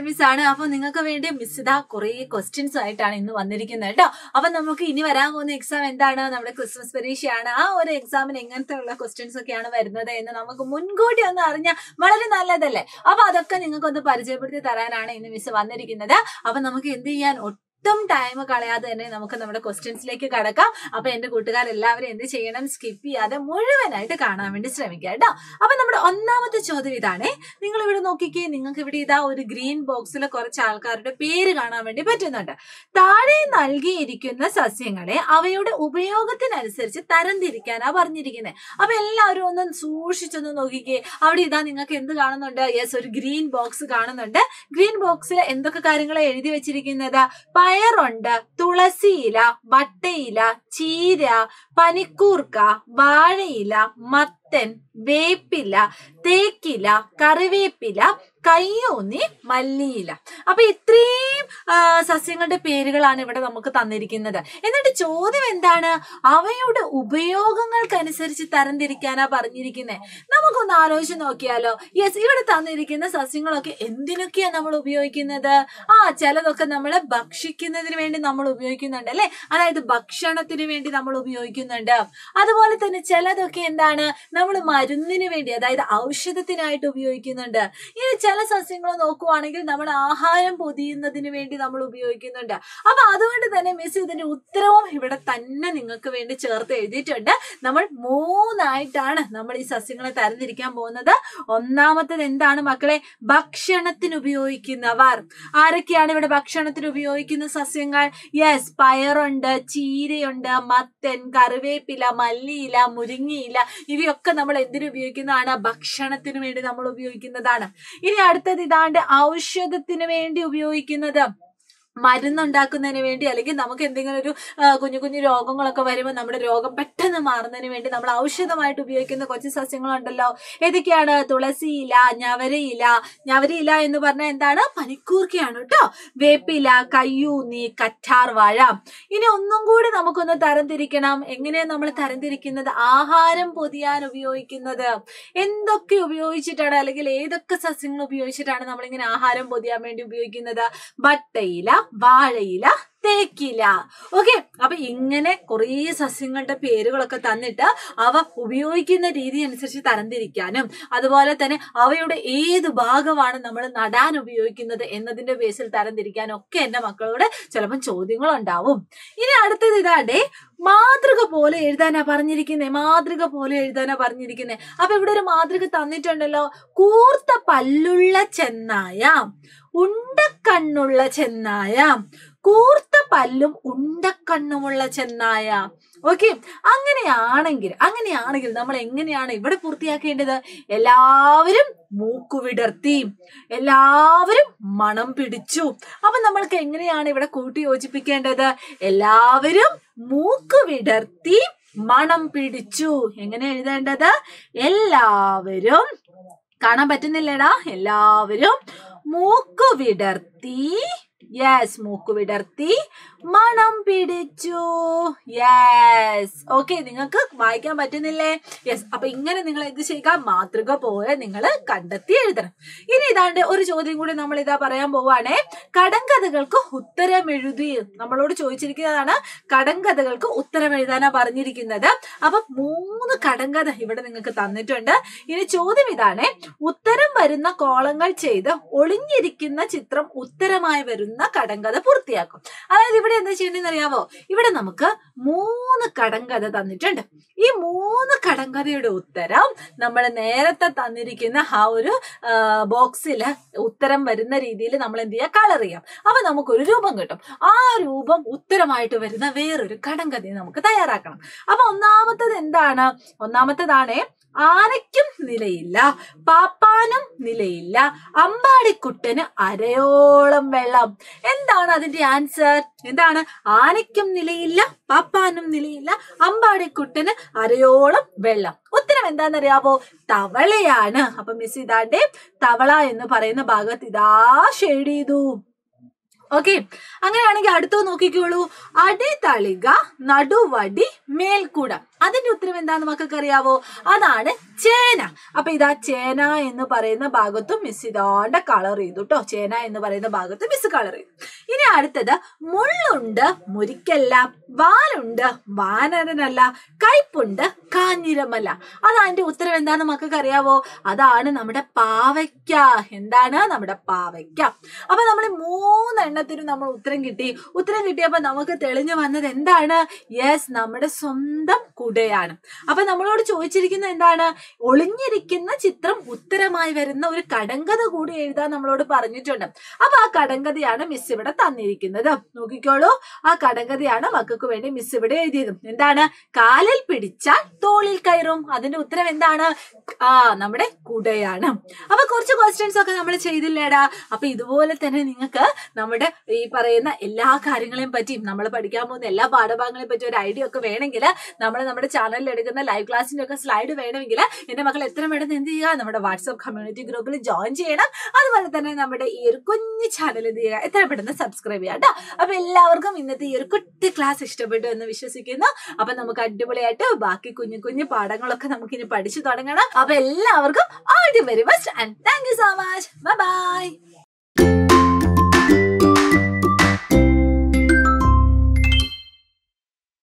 miss ആണ് അപ്പൊ നിങ്ങൾക്ക് വേണ്ടി മിസ് ഇതാ കുറെ ക്വസ്റ്റ്യൻസ് ആയിട്ടാണ് ഇന്ന് വന്നിരിക്കുന്നത് കേട്ടോ അപ്പൊ നമുക്ക് ഇനി വരാൻ പോകുന്ന എക്സാം എന്താണ് നമ്മുടെ ക്രിസ്മസ് പരീക്ഷയാണ് ആ ഒരു എക്സാമിന് എങ്ങനത്തെ ഉള്ള ക്വസ്റ്റ്യൻസ് ഒക്കെയാണ് വരുന്നത് എന്ന് നമുക്ക് മുൻകൂട്ടി ഒന്ന് അറിഞ്ഞാൽ വളരെ നല്ലതല്ലേ അപ്പൊ അതൊക്കെ നിങ്ങൾക്ക് ഒന്ന് പരിചയപ്പെടുത്തി തരാനാണ് ഇന്ന് മിസ് വന്നിരിക്കുന്നത് അപ്പൊ നമുക്ക് എന്ത് ചെയ്യാൻ ഒട്ടും ടൈം കളയാതെ തന്നെ നമുക്ക് നമ്മുടെ ക്വസ്റ്റ്യൻസിലേക്ക് കടക്കാം അപ്പൊ എന്റെ കൂട്ടുകാരെല്ലാവരും എന്ത് ചെയ്യണം സ്കിപ്പ് ചെയ്യാതെ മുഴുവനായിട്ട് കാണാൻ വേണ്ടി ശ്രമിക്കുക കേട്ടോ അപ്പൊ നമ്മുടെ ഒന്നാമത്തെ ചോദ്യം ഇതാണേ നിങ്ങൾ ഇവിടെ നോക്കിക്കേ നിങ്ങൾക്ക് ഇവിടെ ഇതാ ഒരു ഗ്രീൻ ബോക്സിൽ കുറച്ച് ആൾക്കാരുടെ പേര് കാണാൻ വേണ്ടി പറ്റുന്നുണ്ട് താഴെ നൽകിയിരിക്കുന്ന സസ്യങ്ങളെ അവയുടെ ഉപയോഗത്തിനനുസരിച്ച് തരംതിരിക്കാനാ പറഞ്ഞിരിക്കുന്നത് അപ്പൊ എല്ലാവരും ഒന്ന് സൂക്ഷിച്ചൊന്ന് നോക്കിക്കേ അവിടെ ഇതാ നിങ്ങൾക്ക് എന്ത് കാണുന്നുണ്ട് യെസ് ഒരു ഗ്രീൻ ബോക്സ് കാണുന്നുണ്ട് ഗ്രീൻ ബോക്സിൽ എന്തൊക്കെ കാര്യങ്ങളാണ് എഴുതി വെച്ചിരിക്കുന്നത് പയറുണ്ട് തുളസിയില വട്ടയില ചീര പനിക്കൂർക്ക വാഴയില മത്തൻ വേപ്പില തേക്കില കറിവേപ്പില കയ്യൂന്നി മല്ലിയില അപ്പൊ ഇത്രയും ആ, സസ്യങ്ങളുടെ പേരുകളാണ് ഇവിടെ നമുക്ക് തന്നിരിക്കുന്നത് എന്നിട്ട് ചോദ്യം എന്താണ് അവയുടെ ഉപയോഗങ്ങൾക്കനുസരിച്ച് തരംതിരിക്കാനാ പറഞ്ഞിരിക്കുന്നത് നമുക്കൊന്ന് ആലോചിച്ച് നോക്കിയാലോ യെസ് ഇവിടെ തന്നിരിക്കുന്ന സസ്യങ്ങളൊക്കെ എന്തിനൊക്കെയാ നമ്മൾ ഉപയോഗിക്കുന്നത് ആ ചിലതൊക്കെ നമ്മൾ ഭക്ഷിക്കുന്നതിന് വേണ്ടി നമ്മൾ ഉപയോഗിക്കുന്നുണ്ട് അല്ലെ അതായത് ഭക്ഷണത്തിന് വേണ്ടി നമ്മൾ ഉപയോഗിക്കുന്നുണ്ട് അതുപോലെ തന്നെ ചിലതൊക്കെ എന്താണ് നമ്മൾ മരുന്നിന് വേണ്ടി അതായത് ഔഷധത്തിനായിട്ട് ഉപയോഗിക്കുന്നുണ്ട് ഇനി ചില സസ്യങ്ങൾ നോക്കുവാണെങ്കിൽ നമ്മൾ ആഹാരം പൊതിയുന്നതിന് വേണ്ടി നമ്മൾ ഉപയോഗിക്കുന്നുണ്ട് അപ്പൊ അതുകൊണ്ട് തന്നെ മിസ് ഇതിന്റെ ഉത്തരവും ഇവിടെ തന്നെ നിങ്ങൾക്ക് വേണ്ടി ചേർത്ത് എഴുതിയിട്ടുണ്ട് നമ്മൾ മൂന്നായിട്ടാണ് നമ്മൾ ഈ സസ്യങ്ങളെ തരംതിരിക്കാൻ പോകുന്നത് ഒന്നാമത്തത് എന്താണ് മക്കളെ ഭക്ഷണത്തിന് ഉപയോഗിക്കുന്നവർ ആരൊക്കെയാണ് ഇവിടെ ഭക്ഷണത്തിന് ഉപയോഗിക്കുന്ന സസ്യങ്ങൾ യെസ് പയറുണ്ട് ചീരയുണ്ട് മത്തൻ കറിവേപ്പില മല്ലിയില മുരിങ്ങയില ഇവയൊക്കെ നമ്മൾ എന്തിനു ഉപയോഗിക്കുന്നതാണ് ഭക്ഷണത്തിന് വേണ്ടി നമ്മൾ ഉപയോഗിക്കുന്നതാണ് ഇനി അടുത്തത് ഇതാണ്ട് ഔഷധത്തിന് വേണ്ടി ഉപയോഗിക്കുന്നത് മരുന്നുണ്ടാക്കുന്നതിന് വേണ്ടി അല്ലെങ്കിൽ നമുക്ക് എന്തെങ്കിലും ഒരു ആ, കുഞ്ഞു കുഞ്ഞു രോഗങ്ങളൊക്കെ വരുമ്പോൾ നമ്മുടെ രോഗം പെട്ടെന്ന് മാറുന്നതിന് വേണ്ടി നമ്മൾ ഔഷധമായിട്ട് ഉപയോഗിക്കുന്ന കുറച്ച് സസ്യങ്ങളുണ്ടല്ലോ ഏതൊക്കെയാണ് തുളസിയില ഞവരയില ഞവരയില എന്ന് പറഞ്ഞാൽ എന്താണ് പനിക്കൂർക്കയാണ് കേട്ടോ വേപ്പില കയ്യൂന്നി കറ്റാർ വാഴ ഇനി ഒന്നും കൂടി നമുക്കൊന്ന് തരംതിരിക്കണം എങ്ങനെയാണ് നമ്മൾ തരംതിരിക്കുന്നത് ആഹാരം പൊതിയാൻ ഉപയോഗിക്കുന്നത് എന്തൊക്കെ ഉപയോഗിച്ചിട്ടാണ് അല്ലെങ്കിൽ ഏതൊക്കെ സസ്യങ്ങൾ ഉപയോഗിച്ചിട്ടാണ് നമ്മളിങ്ങനെ ആഹാരം പൊതിയാൻ വേണ്ടി ഉപയോഗിക്കുന്നത് ബട്ടയില വാഴയില തേക്കില ഓക്കെ അപ്പൊ ഇങ്ങനെ കുറേ സസ്യങ്ങളുടെ പേരുകളൊക്കെ തന്നിട്ട് അവ ഉപയോഗിക്കുന്ന രീതി അനുസരിച്ച് തരംതിരിക്കാനും അതുപോലെ തന്നെ അവയുടെ ഏത് ഭാഗമാണ് നമ്മൾ നടാൻ ഉപയോഗിക്കുന്നത് എന്നതിന്റെ ബേസിൽ തരംതിരിക്കാനും ഒക്കെ എന്റെ മക്കളോട് ചിലപ്പം ചോദ്യങ്ങളുണ്ടാവും ഇനി അടുത്തത് ഇതാണ്ടേ മാതൃക പോലെ എഴുതാനാ പറഞ്ഞിരിക്കുന്നേ മാതൃക പോലെ എഴുതാനാ പറഞ്ഞിരിക്കുന്നേ അപ്പൊ ഇവിടെ ഒരു മാതൃക തന്നിട്ടുണ്ടല്ലോ കൂർത്ത പല്ലുള്ള ചെന്നായ ഉണ്ടക്കണ്ണുള്ള ചെന്നായ കൂർത്ത പല്ലും ഉണ്ടക്കണ്ണുമുള്ള ചെന്നായ ഓക്കെ അങ്ങനെയാണെങ്കിൽ അങ്ങനെയാണെങ്കിൽ നമ്മൾ എങ്ങനെയാണ് ഇവിടെ പൂർത്തിയാക്കേണ്ടത് എല്ലാവരും മൂക്കുവിടർത്തി എല്ലാവരും മണം പിടിച്ചു അപ്പൊ നമ്മൾക്ക് എങ്ങനെയാണ് ഇവിടെ കൂട്ടി യോജിപ്പിക്കേണ്ടത് എല്ലാവരും മൂക്ക് വിടർത്തി മണം പിടിച്ചു എങ്ങനെ എഴുതേണ്ടത് എല്ലാവരും കാണാൻ പറ്റുന്നില്ലടാ എല്ലാവരും മൂക്ക് വിടർത്തി യെസ് മൂക്ക് വിടർത്തി മണം പിടിച്ചു യെസ് ഓക്കെ നിങ്ങൾക്ക് വായിക്കാൻ പറ്റുന്നില്ലേ യെസ് അപ്പൊ ഇങ്ങനെ നിങ്ങൾ എന്ത് ചെയ്യുക മാതൃക പോലെ നിങ്ങൾ കണ്ടെത്തി എഴുതണം ഇനി ഇതാണ്ട് ഒരു ചോദ്യം കൂടി നമ്മൾ ഇതാ പറയാൻ പോവാണേ കടങ്കഥകൾക്ക് ഉത്തരം എഴുതി നമ്മളോട് ചോദിച്ചിരിക്കുന്നതാണ് കടങ്കഥകൾക്ക് ഉത്തരം എഴുതാനാ പറഞ്ഞിരിക്കുന്നത് അപ്പൊ മൂന്ന് കടങ്കഥ ഇവിടെ നിങ്ങൾക്ക് തന്നിട്ടുണ്ട് ഇനി ചോദ്യം ഇതാണ് ഉത്തരം വരുന്ന കോളങ്ങൾ ചെയ്ത് ഒളിഞ്ഞിരിക്കുന്ന ചിത്രം ഉത്തരമായി വരുന്ന കടങ്കഥ പൂർത്തിയാക്കും അതായത് ഇവിടെ എന്താ ചെയ്യേണ്ടതെന്ന് അറിയാവോ ഇവിടെ നമുക്ക് മൂന്ന് കടങ്കഥ തന്നിട്ടുണ്ട് ഈ മൂന്ന് കടങ്കഥയുടെ ഉത്തരം നമ്മൾ നേരത്തെ തന്നിരിക്കുന്ന ആ ഒരു ബോക്സിൽ ഉത്തരം വരുന്ന രീതിയിൽ നമ്മൾ എന്ത് ചെയ്യുക കളർ ചെയ്യാം അപ്പൊ നമുക്കൊരു രൂപം കിട്ടും ആ രൂപം ഉത്തരമായിട്ട് വരുന്ന വേറൊരു കടങ്കഥ നമുക്ക് തയ്യാറാക്കണം അപ്പൊ ഒന്നാമത്തത് എന്താണ് ഒന്നാമത്തതാണ് ആനയ്ക്കും നിലയില്ല പാപ്പാനും നിലയില്ല അമ്പാടിക്കുട്ടന് അരയോളം വെള്ളം എന്താണ് അതിന്റെ ആൻസർ എന്താണ് ആനയ്ക്കും നിലയില്ല പാപ്പാനും നിലയില്ല അമ്പാടിക്കുട്ടന് അരയോളം വെള്ളം ഉത്തരം എന്താണെന്നറിയാവോ തവളയാണ് അപ്പൊ മിസ് ഇതാണ്ട് തവള എന്ന് പറയുന്ന ഭാഗത്ത് ഇതാ ഷെയ്ഡ് ചെയ്തു ഓക്കെ അങ്ങനെയാണെങ്കിൽ അടുത്തത് നോക്കിക്കോളൂ അടിതളിക നടുവടി മേൽക്കൂടം അതിന്റെ ഉത്തരം എന്താന്ന് മക്കൾക്ക് അറിയാവോ അതാണ് ചേന അപ്പൊ ഇതാ ചേന എന്ന് പറയുന്ന ഭാഗത്തും മിസ് ഇതാണ്ട കളർ ചെയ്തു കേട്ടോ ചേന എന്ന് പറയുന്ന ഭാഗത്ത് മിസ് കളർ ചെയ്തു ഇനി അടുത്തത് മുള്ളുണ്ട് മുരിക്കല്ല വാലുണ്ട് വാനരനല്ല കയ്പുണ്ട് കാഞ്ഞിരമല്ല അതാന്റെ ഉത്തരം എന്താന്ന് മക്കൾക്ക് അറിയാവോ അതാണ് നമ്മുടെ പാവയ്ക്ക എന്താണ് നമ്മുടെ പാവയ്ക്ക അപ്പൊ നമ്മൾ മൂന്നെണ്ണത്തിനും നമ്മൾ ഉത്തരം കിട്ടി ഉത്തരം കിട്ടിയപ്പോ നമുക്ക് തെളിഞ്ഞു വന്നത് എന്താണ് യെസ് നമ്മുടെ സ്വന്തം കുടയാണ് അപ്പൊ നമ്മളോട് ചോദിച്ചിരിക്കുന്നത് എന്താണ് ഒളിഞ്ഞിരിക്കുന്ന ചിത്രം ഉത്തരമായി വരുന്ന ഒരു കടങ്കഥ കൂടി എഴുതാൻ നമ്മളോട് പറഞ്ഞിട്ടുണ്ട് അപ്പൊ ആ കടങ്കഥയാണ് മിസ് ഇവിടെ തന്നിരിക്കുന്നത് നോക്കിക്കോളൂ ആ കടങ്കഥയാണ് മക്കൾക്ക് വേണ്ടി മിസ് ഇവിടെ എഴുതിയത് എന്താണ് കാലിൽ പിടിച്ചാൽ തോളിൽ കയറും അതിന്റെ ഉത്തരം എന്താണ് ആ നമ്മുടെ കുടയാണ് അപ്പൊ കുറച്ച് ക്വസ്റ്റ്യൻസ് ഒക്കെ നമ്മൾ ചെയ്തില്ലേടാ അപ്പൊ ഇതുപോലെ തന്നെ നിങ്ങൾക്ക് നമ്മുടെ ഈ പറയുന്ന എല്ലാ കാര്യങ്ങളെയും പറ്റിയും നമ്മൾ പഠിക്കാൻ പോകുന്ന എല്ലാ പാഠഭാഗങ്ങളെ പറ്റി ഒരു ഐഡിയ ഒക്കെ വേണമെങ്കിൽ നമ്മൾ നമ്മുടെ ചാനലിൽ എടുക്കുന്ന ലൈവ് ക്ലാസ്സിന്റെ ഒക്കെ സ്ലൈഡ് വേണമെങ്കിൽ എന്റെ മക്കൾ എത്ര വേണമെന്ന് എന്ത് ചെയ്യുക നമ്മുടെ വാട്സ്ആപ്പ് കമ്മ്യൂണിറ്റി ഗ്രൂപ്പിൽ ജോയിൻ ചെയ്യണം അതുപോലെ തന്നെ നമ്മുടെ ഈ ഒരു കുഞ്ഞു ചാനൽ എന്ത് ചെയ്യുക എത്ര പെട്ടെന്ന് സബ്സ്ക്രൈബ് ചെയ്യാം കേട്ടോ അപ്പൊ എല്ലാവർക്കും ഇന്നത്തെ ഈ ഒരു കുട്ടി ക്ലാസ് ഇഷ്ടപ്പെട്ടു എന്ന് വിശ്വസിക്കുന്നു അപ്പൊ നമുക്ക് അടിപൊളിയായിട്ട് ബാക്കി കുഞ്ഞു കുഞ്ഞു പാഠങ്ങളൊക്കെ നമുക്ക് ഇനി പഠിച്ചു തുടങ്ങണം അപ്പൊ എല്ലാവർക്കും all the very best and thank you so much bye by